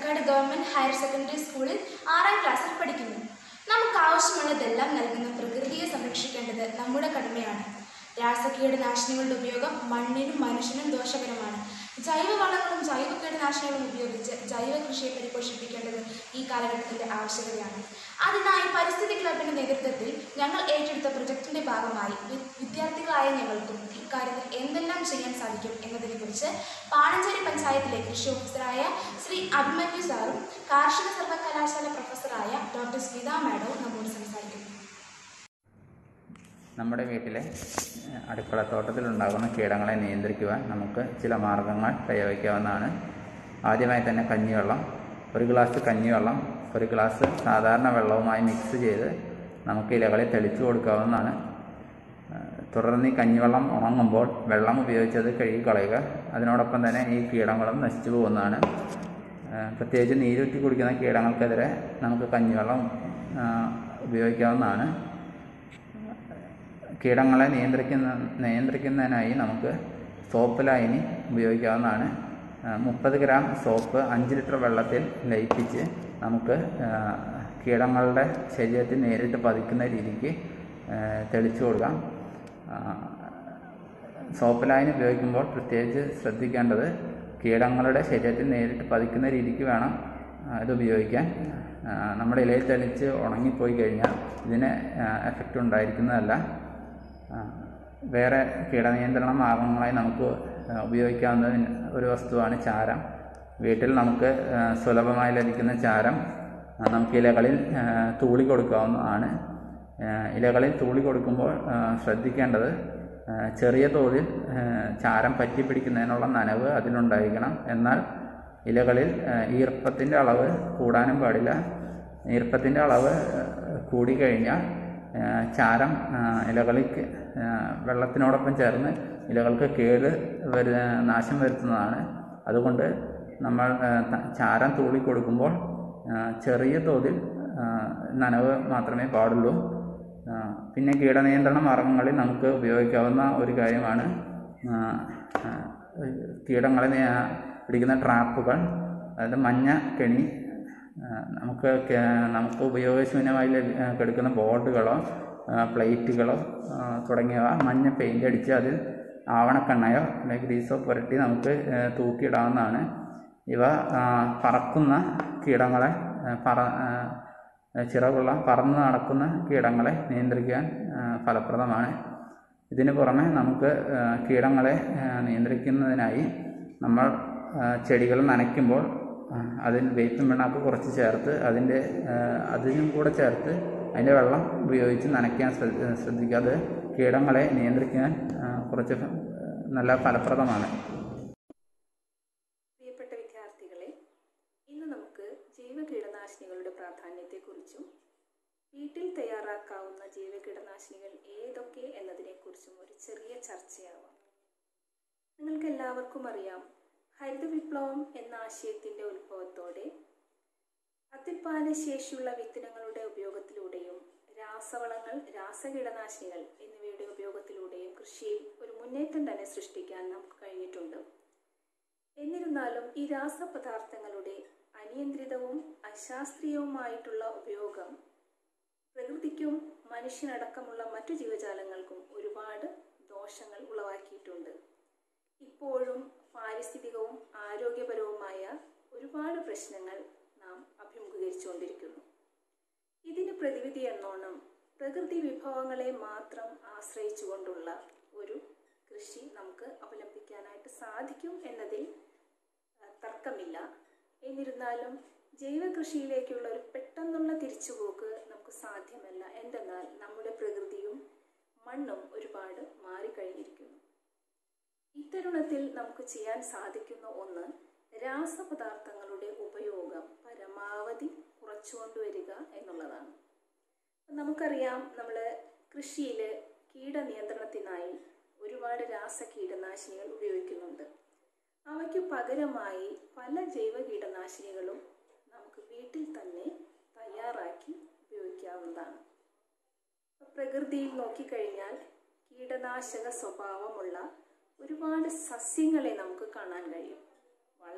Palakkad government higher secondary സ്കൂളിൽ ആറാം ക്ലാസ്സിൽ പഠിക്കുന്നു നമുക്ക് ആവശ്യമുള്ളതെല്ലാം നൽകുന്ന പ്രകൃതിയെ സംരക്ഷിക്കേണ്ടത് നമ്മുടെ കടമയാണ് രാസകീടനാശിനികളുടെ ഉപയോഗം മണ്ണിനും മനുഷ്യനും ദോഷകരമാണ് ജൈവവളങ്ങളും ജൈവ കീടനാശിനികളും ഉപയോഗിച്ച് ജൈവ കൃഷിയെ പരിപോഷിപ്പിക്കേണ്ടത് ഈ കാലഘട്ടത്തിന്റെ ആവശ്യകതയാണ് അതിനായി പരിസ്ഥിതി ക്ലബിന്റെ നേതൃത്വത്തിൽ ഞങ്ങൾ ഏറ്റെടുത്ത പ്രൊജക്ടിന്റെ ഭാഗമായി വി- വിദ്യാർത്ഥികളായ ഞങ്ങൾക്കും ഇക്കാര്യത്തിൽ എന്തെല്ലാം ചെയ്യാൻ സാധിക്കും എന്നതിനെക്കുറിച്ച് പാണഞ്ചേരി പഞ്ചായത്തിലെ കൃഷി ഓഫീസറായ ശ്രീ അഭിമന്യു സാറും കാർഷിക സർവകലാശാല പ്രൊഫസറായ ഡോക്ടർ സ്മിത മാഡവും നമ്മോട് സംസാരിക്കുന്നു നമ്മുടെ വീട്ടിലെ ഏഹ്, അടുക്കളത്തോട്ടത്തിലുണ്ടാകുന്ന കീടങ്ങളെ നിയന്ത്രിക്കുവാൻ നമുക്ക് ചില മാർഗങ്ങൾ പ്രയോഗിക്കാവുന്നതാണ് ആദ്യമായി തന്നെ കഞ്ഞിവെള്ളം ഒരു ഗ്ലാസ് കഞ്ഞിവെള്ളം ഒരു ഗ്ലാസ് സാധാരണ വെള്ളവുമായി മിക്സ് ചെയ്ത് നമുക്ക് ഇലകളിൽ തെളിച്ചു കൊടുക്കാവുന്നതാണ് ഏഹ്, തുടർന്ന് ഈ കഞ്ഞിവെള്ളം ഉണങ്ങുമ്പോൾ വെള്ളം ഉപയോഗിച്ചത് കഴുകി കളയുക അതിനോടൊപ്പം തന്നെ ഈ കീടങ്ങളും നശിച്ചു പോകുന്നതാണ് ഏഹ്, പ്രത്യേകിച്ച് നീരൂറ്റി കുടിക്കുന്ന കീടങ്ങൾക്കെതിരെ നമുക്ക് കഞ്ഞിവെള്ളം ഏഹ്, ഉപയോഗിക്കാവുന്നതാണ് കീടങ്ങളെ നിയന്ത്രിക്കുന്ന നിയന്ത്രിക്കുന്നതിനായി നമുക്ക് സോപ്പ് ലായനി ഉപയോഗിക്കാവുന്നതാണ് മുപ്പത് ഗ്രാം സോപ്പ് അഞ്ച് ലിറ്റർ വെള്ളത്തിൽ ലയിപ്പിച്ച് നമുക്ക് ആ, കീടങ്ങളുടെ ശരീരത്തിൽ നേരിട്ട് പതിക്കുന്ന രീതിക്ക് ആ, തെളിച്ചു കൊടുക്കാം ആ, സോപ്പ് ലായനി ഉപയോഗിക്കുമ്പോൾ പ്രത്യേകിച്ച് ശ്രദ്ധിക്കേണ്ടത് കീടങ്ങളുടെ ശരീരത്തിൽ നേരിട്ട് പതിക്കുന്ന രീതിക്ക് വേണം ആ, ഇത് ഉപയോഗിക്കാൻ ആ, നമ്മുടെ ഇലയിൽ തെളിച്ച് ഉണങ്ങിപ്പോയി കഴിഞ്ഞാൽ ഇതിന് എഫക്റ്റ് ഉണ്ടായിരിക്കുന്നതല്ല ആ, വേറെ കീടനിയന്ത്രണ മാർഗങ്ങളായി നമുക്ക് ആ, ഉപയോഗിക്കാവുന്ന ഒരു വസ്തുവാണ് ചാരം വീട്ടിൽ നമുക്ക് ആ, സുലഭമായി ലഭിക്കുന്ന ചാരം ആ, നമുക്ക് ഇലകളിൽ ആ, തൂളി കൊടുക്കാവുന്നതാണ് ആ, ഇലകളിൽ തൂളി കൊടുക്കുമ്പോൾ ആ, ശ്രദ്ധിക്കേണ്ടത് ആ, ചെറിയ തോതിൽ ആ, ചാരം പറ്റി പിടിക്കുന്നതിനുള്ള നനവ് അതിലുണ്ടായിരിക്കണം എന്നാൽ ഇലകളിൽ ആ, ഈർപ്പത്തിൻ്റെ അളവ് കൂടാനും പാടില്ല ഈർപ്പത്തിൻ്റെ അളവ് ആ, കൂടിക്കഴിഞ്ഞാൽ ആ, ചാരം ആ, ഇലകളിലേക്ക് ആ, വെള്ളത്തിനോടൊപ്പം ചേർന്ന് ഇലകൾക്ക് കേട് വരു നാശം വരുത്തുന്നതാണ് അതുകൊണ്ട് നമ്മൾ ആ, ത- ചാരം തൂളി കൊടുക്കുമ്പോൾ ആ, ചെറിയ തോതിൽ ആ, നനവ് മാത്രമേ പാടുള്ളൂ ആ, പിന്നെ കീടനിയന്ത്രണ മാർഗങ്ങളിൽ നമുക്ക് ഉപയോഗിക്കാവുന്ന ഒരു കാര്യമാണ് ആ, ആ, കീടങ്ങളെ നിയ- പിടിക്കുന്ന ട്രാപ്പുകൾ അതായത് മഞ്ഞ കെണി ആ, നമുക്ക് കെ- നമുക്ക് ഉപയോഗശൂന്യമായി ലഭി- ആ, കിടക്കുന്ന ബോർഡുകളോ ആ, പ്ലേറ്റുകളോ ആ, തുടങ്ങിയവ മഞ്ഞ പെയിൻ്റ് അടിച്ച് അതിൽ ആവണക്കെണ്ണയോ അല്ലെങ്കിൽ ഗ്രീസോ പുരട്ടി നമുക്ക് ആ, തൂക്കിയിടാവുന്നതാണ് ഇവ ആ, പറക്കുന്ന കീടങ്ങളെ ആ, പറ ആ, ചിറകുള്ള പറന്ന് നടക്കുന്ന കീടങ്ങളെ നിയന്ത്രിക്കാൻ ആ, ഫലപ്രദമാണ് ഇതിന് പുറമെ നമുക്ക് ആ, കീടങ്ങളെ ആ, നിയന്ത്രിക്കുന്നതിനായി നമ്മൾ ആ, ചെടികൾ നനയ്ക്കുമ്പോൾ ആ, അതിൽ വേപ്പിൻ പിണ്ണാക്ക് കുറച്ച് ചേർത്ത് അതിൻ്റെ ആ, അതിനും കൂടെ ചേർത്ത് അതിൻ്റെ വെള്ളം ഉപയോഗിച്ച് നനയ്ക്കാൻ ശ്രദ്ധ- ശ്രദ്ധിക്കുക അത് കീടങ്ങളെ നിയന്ത്രിക്കാൻ ആ, കുറച്ച് ഫ- നല്ല ഫലപ്രദമാണ് പ്രിയപ്പെട്ട വിദ്യാർത്ഥികളെ ഇന്ന് നമുക്ക് ജൈവ കീടനാശിനികളുടെ പ്രാധാന്യത്തെക്കുറിച്ചും വീട്ടിൽ തയ്യാറാക്കാവുന്ന ജൈവ കീടനാശിനികൾ ഏതൊക്കെ എന്നതിനെക്കുറിച്ചും ഒരു ചെറിയ ചർച്ചയാവാം നിങ്ങൾക്ക് എല്ലാവർക്കും അറിയാം ഹരിത വിപ്ലവം എന്ന ആശയത്തിന്റെ ഉത്ഭവത്തോടെ അത്യുൽപാദന ശേഷിയുള്ള വിത്തിനങ്ങളുടെ ഉപയോഗത്തിലൂടെയും രാസവളങ്ങൾ രാസകീടനാശിനികൾ എന്നിവയുടെ ഉപയോഗത്തിലൂടെയും കൃഷിയിൽ ഒരു മുന്നേറ്റം തന്നെ സൃഷ്ടിക്കാൻ നമുക്ക് കഴിഞ്ഞിട്ടുണ്ട് എന്നിരുന്നാലും ഈ രാസപദാർത്ഥങ്ങളുടെ അനിയന്ത്രിതവും അശാസ്ത്രീയവുമായിട്ടുള്ള ഉപയോഗം പ്രകൃതിക്കും മനുഷ്യനടക്കമുള്ള മറ്റു ജീവജാലങ്ങൾക്കും ഒരുപാട് ദോഷങ്ങൾ ഉളവാക്കിയിട്ടുണ്ട് ഇപ്പോഴും പാരിസ്ഥിതികവും ആരോഗ്യപരവുമായ ഒരുപാട് പ്രശ്നങ്ങൾ നാം അഭിമുഖീകരിച്ചുകൊണ്ടിരിക്കുന്നു ഇതിന് പ്രതിവിധി എന്നോണം പ്രകൃതി വിഭവങ്ങളെ മാത്രം ആശ്രയിച്ചുകൊണ്ടുള്ള ഒരു കൃഷി നമുക്ക് അവലംബിക്കാനായിട്ട് സാധിക്കും എന്നതിൽ ആ, തർക്കമില്ല എന്നിരുന്നാലും ജൈവ കൃഷിയിലേക്കുള്ള ഒരു പെട്ടെന്നുള്ള തിരിച്ചുപോക്ക് നമുക്ക് സാധ്യമല്ല എന്തെന്നാൽ നമ്മുടെ പ്രകൃതിയും മണ്ണും ഒരുപാട് മാറിക്കഴിഞ്ഞിരിക്കുന്നു ഇത്തരുണത്തിൽ നമുക്ക് ചെയ്യാൻ സാധിക്കുന്ന ഒന്ന് രാസപദാർത്ഥങ്ങളുടെ ഉപയോഗം പരമാവധി കുറച്ചുകൊണ്ടുവരിക എന്നുള്ളതാണ് നമുക്കറിയാം നമ്മൾ കൃഷിയിൽ കീടനിയന്ത്രണത്തിനായി ഒരുപാട് രാസ കീടനാശിനികൾ ഉപയോഗിക്കുന്നുണ്ട് അവയ്ക്ക് പകരമായി പല ജൈവ കീടനാശിനികളും നമുക്ക് വീട്ടിൽ തന്നെ തയ്യാറാക്കി ഉപയോഗിക്കാവുന്നതാണ് ഇപ്പൊ പ്രകൃതിയിൽ നോക്കിക്കഴിഞ്ഞാൽ കീടനാശക സ്വഭാവമുള്ള ഒരുപാട് സസ്യങ്ങളെ നമുക്ക് കാണാൻ കഴിയും വളരെ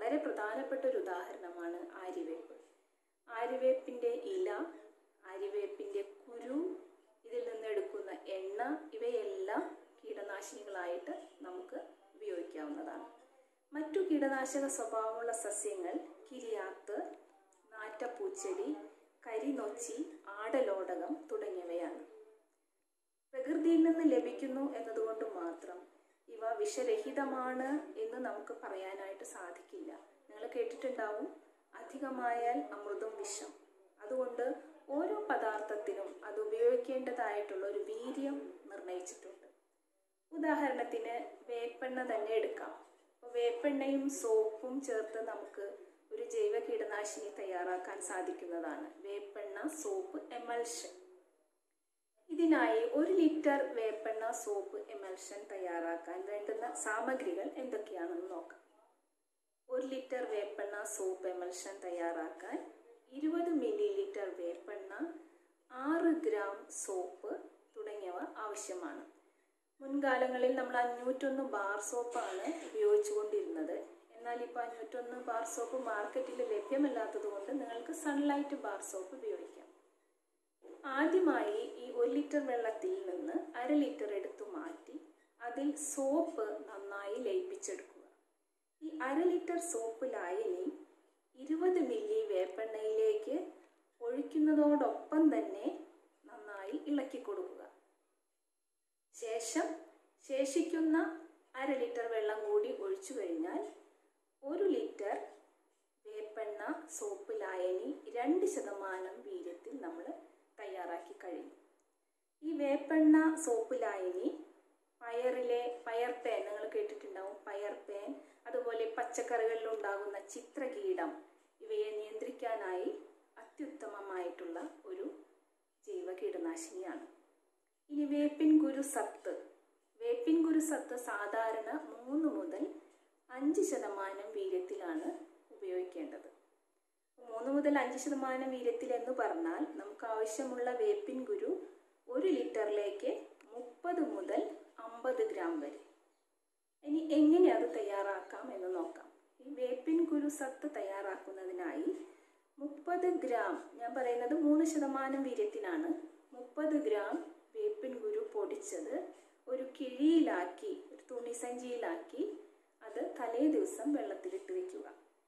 വളരെ പ്രധാനപ്പെട്ട ഒരു ഉദാഹരണമാണ് ആര്യവേപ്പ് ആര്യവേപ്പിൻ്റെ ഇല ആര്യവേപ്പിൻ്റെ കുരു ഇതിൽ നിന്ന് എടുക്കുന്ന എണ്ണ ഇവയെല്ലാം കീടനാശിനികളായിട്ട് നമുക്ക് ഉപയോഗിക്കാവുന്നതാണ് മറ്റു കീടനാശക സ്വഭാവമുള്ള സസ്യങ്ങൾ കിരിയാത്ത് നാറ്റപ്പൂച്ചെടി കരിനൊച്ചി ആടലോടകം തുടങ്ങിയവയാണ് പ്രകൃതിയിൽ നിന്ന് ലഭിക്കുന്നു എന്നതുകൊണ്ട് മാത്രം ഇവ വിഷരഹിതമാണ് എന്ന് നമുക്ക് പറയാനായിട്ട് സാധിക്കില്ല നിങ്ങൾ കേട്ടിട്ടുണ്ടാവും അധികമായാൽ അമൃതം വിഷം അതുകൊണ്ട് ഓരോ പദാർത്ഥത്തിനും അത് ഉപയോഗിക്കേണ്ടതായിട്ടുള്ള ഒരു വീര്യം നിർണയിച്ചിട്ടുണ്ട് ഉദാഹരണത്തിന് വേപ്പെണ്ണ തന്നെ എടുക്കാം അപ്പോൾ വേപ്പെണ്ണയും സോപ്പും ചേർത്ത് നമുക്ക് ഒരു ജൈവ കീടനാശിനി തയ്യാറാക്കാൻ സാധിക്കുന്നതാണ് വേപ്പെണ്ണ സോപ്പ് എമൽഷൻ ഇതിനായി ഒരു ലിറ്റർ വേപ്പെണ്ണ സോപ്പ് എമൽഷൻ തയ്യാറാക്കാൻ വേണ്ടുന്ന സാമഗ്രികൾ എന്തൊക്കെയാണെന്ന് നോക്കാം ഒരു ലിറ്റർ വേപ്പെണ്ണ സോപ്പ് എമൽഷൻ തയ്യാറാക്കാൻ ഇരുപത് മില്ലി ലിറ്റർ വേപ്പെണ്ണ ആറ് ഗ്രാം സോപ്പ് തുടങ്ങിയവ ആവശ്യമാണ് മുൻകാലങ്ങളിൽ നമ്മൾ അഞ്ഞൂറ്റൊന്ന് ബാർ സോപ്പാണ് ഉപയോഗിച്ചുകൊണ്ടിരുന്നത് എന്നാൽ ഇപ്പോൾ അഞ്ഞൂറ്റൊന്ന് ബാർ സോപ്പ് മാർക്കറ്റിൽ ലഭ്യമല്ലാത്തത് കൊണ്ട് നിങ്ങൾക്ക് സൺലൈറ്റ് ബാർ സോപ്പ് ഉപയോഗിക്കാം ആദ്യമായി ഈ ഒരു ലിറ്റർ വെള്ളത്തിൽ നിന്ന് അര ലിറ്റർ എടുത്തു മാറ്റി അതിൽ സോപ്പ് നന്നായി ലയിപ്പിച്ചെടുക്കുക ഈ അര ലിറ്റർ സോപ്പ് ലായനി ഇരുപത് മില്ലി വേപ്പെണ്ണയിലേക്ക് ഒഴിക്കുന്നതോടൊപ്പം തന്നെ നന്നായി ഇളക്കി കൊടുക്കുക ശേഷം ശേഷിക്കുന്ന അര ലിറ്റർ വെള്ളം കൂടി ഒഴിച്ചു കഴിഞ്ഞാൽ ഒരു ലിറ്റർ വേപ്പെണ്ണ സോപ്പ് ലായനി രണ്ട് ശതമാനം വീര്യത്തിൽ നമ്മൾ തയ്യാറാക്കി കഴിഞ്ഞു ഈ വേപ്പെണ്ണ സോപ്പ് ലായനി പയറിലെ പയർ പേൻ നിങ്ങൾ കേട്ടിട്ടുണ്ടാവും പയർ പേൻ അതുപോലെ പച്ചക്കറികളിൽ ഉണ്ടാകുന്ന ചിത്രകീടം ഇവയെ നിയന്ത്രിക്കാനായി അത്യുത്തമമായിട്ടുള്ള ഒരു ജൈവ കീടനാശിനിയാണ് ഇനി വേപ്പിൻ കുരു സത്ത് വേപ്പിൻ കുരു സത്ത് സാധാരണ മൂന്ന് മുതൽ അഞ്ച് ശതമാനം വീര്യത്തിലാണ് ഉപയോഗിക്കേണ്ടത് മൂന്ന് മുതൽ അഞ്ച് ശതമാനം വീര്യത്തിൽ എന്ന് പറഞ്ഞാൽ നമുക്ക് ആവശ്യമുള്ള വേപ്പിൻ കുരു ഒരു ലിറ്ററിലേക്ക് മുപ്പത് മുതൽ അമ്പത് ഗ്രാം വരെ ഇനി എങ്ങനെ അത് തയ്യാറാക്കാം എന്ന് നോക്കാം ഈ വേപ്പിൻ കുരു സത്ത് തയ്യാറാക്കുന്നതിനായി മുപ്പത് ഗ്രാം ഞാൻ പറയുന്നത് മൂന്ന് ശതമാനം വീര്യത്തിനാണ് മുപ്പത് ഗ്രാം വേപ്പിൻ കുരു പൊടിച്ചത് ഒരു കിഴിയിലാക്കി ഒരു തുണിസഞ്ചിയിലാക്കി അത് തലേ ദിവസം വെള്ളത്തിലിട്ട് വെക്കുക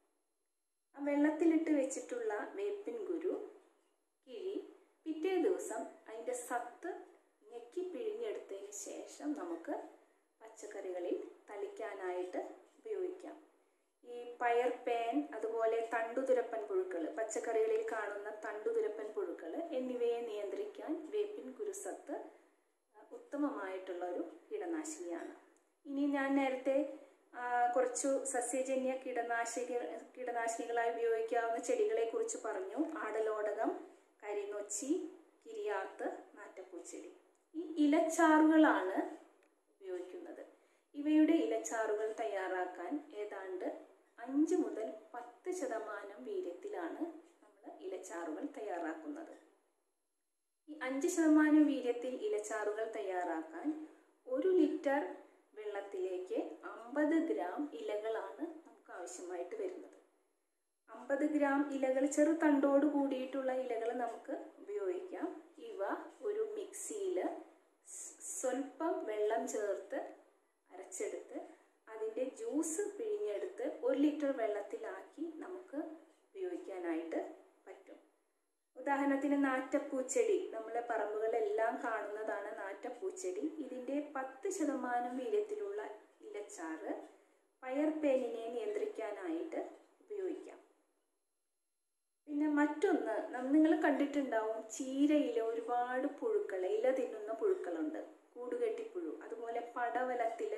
ആ വെള്ളത്തിലിട്ട് വെച്ചിട്ടുള്ള വേപ്പിൻ കുരു കിഴി പിറ്റേ ദിവസം അതിൻ്റെ സത്ത് ഞെക്കി പിഴിഞ്ഞെടുത്തതിന് ശേഷം നമുക്ക് പച്ചക്കറികളിൽ തളിക്കാനായിട്ട് ഉപയോഗിക്കാം ഈ പയർ പേൻ അതുപോലെ തണ്ടുതുരപ്പൻ പുഴുക്കൾ പച്ചക്കറികളിൽ കാണുന്ന തണ്ടുതുരപ്പൻ പുഴുക്കൾ എന്നിവയെ നിയന്ത്രിക്കാൻ വേപ്പിൻ കുരുസത്ത് ഉത്തമമായിട്ടുള്ള ഒരു കീടനാശിനിയാണ് ഇനി ഞാൻ നേരത്തെ ആ, കുറച്ചു സസ്യജന്യ കീടനാശിക കീടനാശിനികളായി ഉപയോഗിക്കാവുന്ന ചെടികളെ കുറിച്ച് പറഞ്ഞു ആടലോടകം കരിനൊച്ചി കിരിയാത്ത് നാറ്റപ്പൂച്ചെടി ഈ ഇലച്ചാറുകളാണ് ഉപയോഗിക്കുന്നത് ഇവയുടെ ഇലച്ചാറുകൾ തയ്യാറാക്കാൻ ഏതാണ്ട് അഞ്ച് മുതൽ പത്ത് ശതമാനം വീര്യത്തിലാണ് നമ്മൾ ഇലച്ചാറുകൾ തയ്യാറാക്കുന്നത് ഈ അഞ്ച് ശതമാനം വീര്യത്തിൽ ഇലച്ചാറുകൾ തയ്യാറാക്കാൻ ഒരു ലിറ്റർ വെള്ളത്തിലേക്ക് അമ്പത് ഗ്രാം ഇലകളാണ് നമുക്ക് ആവശ്യമായിട്ട് വരുന്നത് അമ്പത് ഗ്രാം ഇലകൾ ചെറു തണ്ടോട് കൂടിയിട്ടുള്ള ഇലകൾ നമുക്ക് ഉപയോഗിക്കാം ഇവ ഒരു മിക്സിയിൽ സ്വല്പം വെള്ളം ചേർത്ത് അരച്ചെടുത്ത് അതിൻ്റെ ജ്യൂസ് പിഴിഞ്ഞെടുത്ത് ഒരു ലിറ്റർ വെള്ളത്തിലാക്കി നമുക്ക് ഉപയോഗിക്കാനായിട്ട് പറ്റും ഉദാഹരണത്തിന് നാറ്റപ്പൂച്ചെടി നമ്മളെ പറമ്പുകളെല്ലാം കാണുന്നതാണ് നാറ്റപ്പൂച്ചെടി ഇതിൻ്റെ പത്ത് ശതമാനം വീര്യത്തിലുള്ള ഇലച്ചാറ് പയർപ്പേനിനെ നിയന്ത്രിക്കാനായിട്ട് ഉപയോഗിക്കാം പിന്നെ മറ്റൊന്ന് നിങ്ങൾ കണ്ടിട്ടുണ്ടാവും ചീരയിൽ ഒരുപാട് പുഴുക്കൾ ഇല തിന്നുന്ന പുഴുക്കളുണ്ട് കൂടുകെട്ടിപ്പുഴു അതുപോലെ പടവലത്തിൽ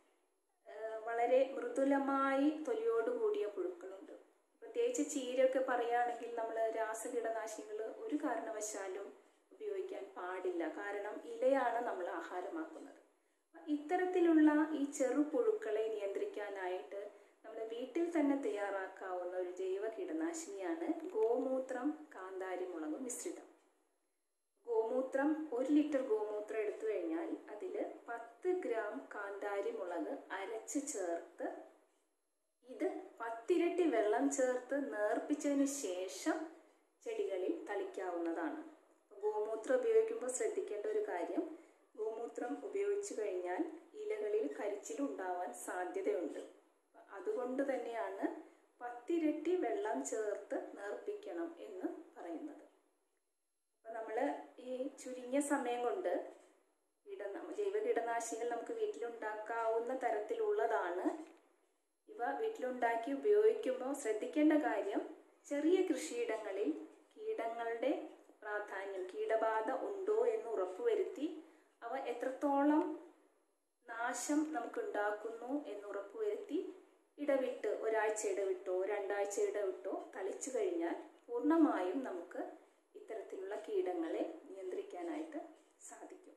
വളരെ മൃദുലമായി തൊലിയോട് കൂടിയ പുഴുക്കളുണ്ട് പ്രത്യേകിച്ച് ചീരയൊക്കെ പറയുകയാണെങ്കിൽ നമ്മൾ രാസകീടനാശിനികൾ ഒരു കാരണവശാലും ഉപയോഗിക്കാൻ പാടില്ല കാരണം ഇലയാണ് നമ്മൾ ആഹാരമാക്കുന്നത് അപ്പൊ ഇത്തരത്തിലുള്ള ഈ ചെറു പുഴുക്കളെ നിയന്ത്രിക്കാനായിട്ട് നമ്മുടെ വീട്ടിൽ തന്നെ തയ്യാറാക്കാവുന്ന ഒരു ജൈവ കീടനാശിനിയാണ് ഗോമൂത്രം കാന്താരി മുളകും മിശ്രിതം ഗോമൂത്രം ഒരു ലിറ്റർ ഗോമൂത്രം എടുത്തു കഴിഞ്ഞാൽ അതിൽ പത്ത് ഗ്രാം കാന്താരി മുളക് അരച്ച് ചേർത്ത് ഇത് പത്തിരട്ടി പത്തിരട്ടി വെള്ളം ചേർത്ത് നേർപ്പിച്ചതിന് ശേഷം ചെടികളിൽ തളിക്കാവുന്നതാണ് ഗോമൂത്രം ഉപയോഗിക്കുമ്പോൾ ശ്രദ്ധിക്കേണ്ട ഒരു കാര്യം ഗോമൂത്രം ഉപയോഗിച്ചു കഴിഞ്ഞാൽ ഇലകളിൽ കരിച്ചിലുണ്ടാവാൻ സാധ്യതയുണ്ട് അതുകൊണ്ട് തന്നെയാണ് പത്തിരട്ടി വെള്ളം ചേർത്ത് നേർപ്പിക്കണം എന്ന് പറയുന്നത് അപ്പോൾ നമ്മൾ ഈ ചുരുങ്ങിയ സമയം കൊണ്ട് കീടന ജൈവ കീടനാശിനികൾ നമുക്ക് വീട്ടിലുണ്ടാക്കാവുന്ന തരത്തിലുള്ളതാണ് ഇവ വീട്ടിലുണ്ടാക്കി ഉപയോഗിക്കുമ്പോൾ ശ്രദ്ധിക്കേണ്ട കാര്യം ചെറിയ കൃഷിയിടങ്ങളിൽ കീടങ്ങളുടെ പ്രാധാന്യം കീടബാധ ഉണ്ടോ എന്ന് ഉറപ്പുവരുത്തി അവ എത്രത്തോളം നാശം നമുക്ക് ഉണ്ടാക്കുന്നു എന്ന് ഉറപ്പുവരുത്തി ഇടവിട്ട് ഒരാഴ്ച ഇടവിട്ടോ രണ്ടാഴ്ച ഇടവിട്ടോ തളിച്ചു കഴിഞ്ഞാൽ പൂർണ്ണമായും നമുക്ക് ഇത്തരത്തിലുള്ള കീടങ്ങളെ നിയന്ത്രിക്കാനായിട്ട് സാധിക്കും